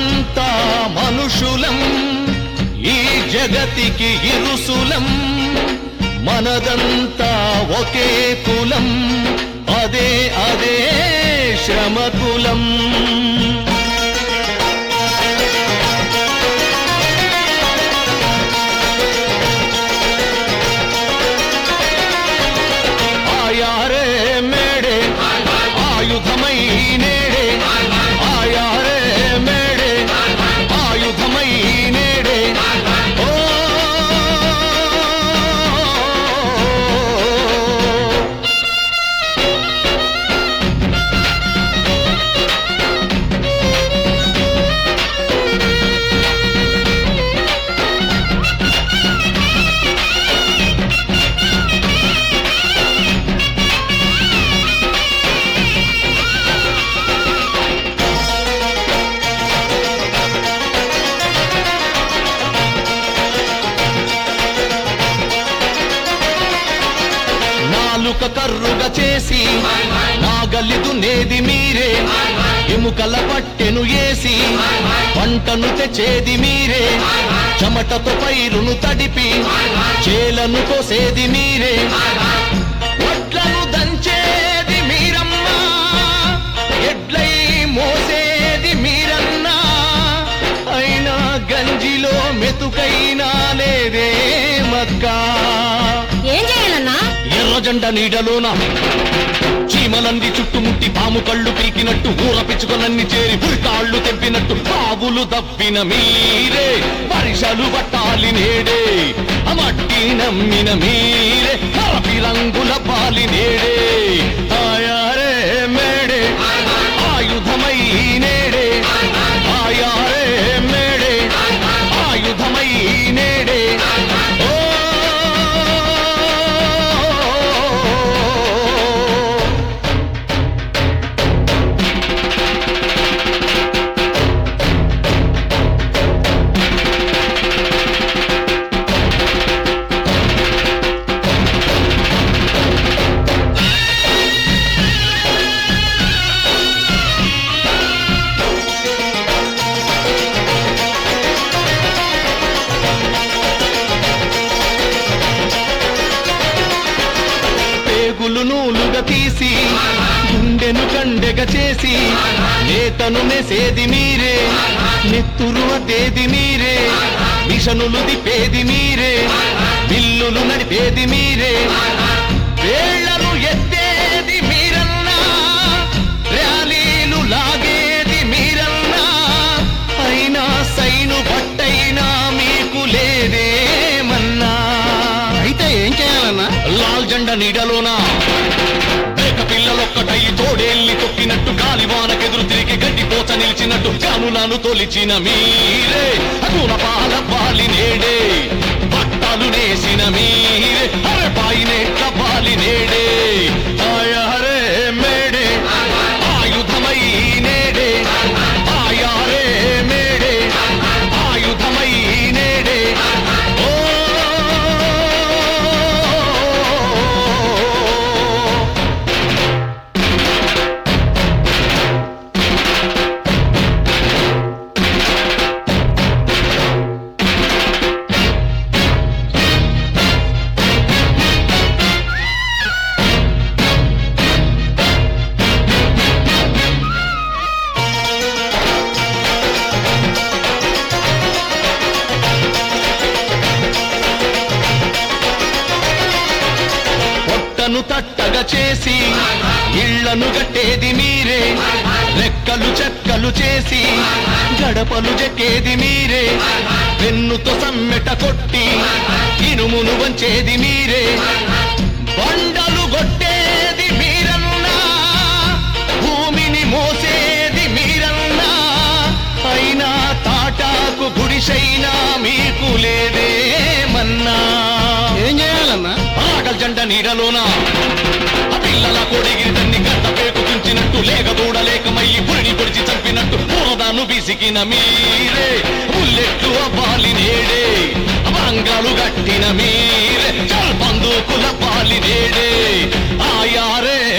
మనమంతా మనుషులం ఈ జగతికి ఇరుసులం మనదంతా ఒకే కులం అదే అదే శ్రమకులం ఆయారే మేడే ఆయుధమై నేడే ఆయారే మేడే ఆయుధమై నేడే ఓ నాలుక కర్రుగా చేసి నాగలిదు నేది మీరే ఎముకల పట్టెను ఏసి పంటను తెచ్చేది మీరే చెమటతో పైరును తడిపి చేలను కోసేది మీరే వడ్లను దంచేది మీరమ్మా ఎడ్లై మోసేది మీరన్నా అయినా గంజిలో మెతుకైనా లేదే మక్కా ఏం చేయాలన్నా ఎర్ర జెండ నీడలోన చీమలంది చుట్టుముట్టి పాము కళ్ళు పీకినట్టు ఊర పిచ్చుకలన్నీ చేరి పురికాళ్ళు తెంపినట్టు బావులు దప్పిన మీరే పరిసలు పట్టాలి నేడే ఆ మట్టి నమ్మిన మీరే కరపి రంగుల పాలి నేడే ఆయారే మేడే ఆయుధమై నేడే ఆయారే మేడే ఆయుధమై నేడే ఓ పేగులు నూలుగా తీసి గుండెను కండెగ చేసి నేతను నెసేది మీరే నెత్తురు అదేది మీరే మిషనులు దిపేది మీరే బిల్లులు నడిపేది మీరే వేళ్లను ఎత్తేది మీరన్నా ర్యాలీలు లాగేది మీరన్నా అయినా సైను బట్టైనా మీకు లేదేమన్నా అయితే ఏం చేయాలన్నా లాల్ జెండ నీడలోన మేక పిల్లలొక్కటై తోడేల్లి తొక్కినట్టు గాలివానకెదురు తిరిగి గడ్డి పోచ నిలిచినట్టు జానులను తొలిచిన మీరే అగున పాల పాలి నేడే బట్టలు నేసిన మీరే అరే పాయినేట్ల పాలి నేడే ఆయారే మేడే ఆయుధమై నేడే ఆయారే మేడే ఆయుధమై నేడే ఓ పొట్టను తట్టగా చేసి ఇళ్లను గట్టేది మీరే రెక్కలు చెక్కలు చేసి గడపలు జెక్కేది మీరే పెన్నుతో సమ్మెట కొట్టి ఇనుమును వంచేది మీరే బండలు కొట్టేది మీరన్నా భూమిని మోసేది మీరన్నా అయినా తాటాకు గుడిసైనా మీకు లేదేమన్నా ఏం చేయాలన్నా ఆకల్ జంట నీడలోన ఆ పిల్లల కొడిగిరి తన్ని గంట పేకు తుంచినట్టు లేక దూడలేకమయ్యి పురిని పొడిచి చంపినట్టు పూరదాను బిసికిన మీరే బుల్లెట్లు అవ్వాలి నేడే అభంగాలు గట్టిన మీరే చల్ బందూకుల పాలి నేడే ఆయారే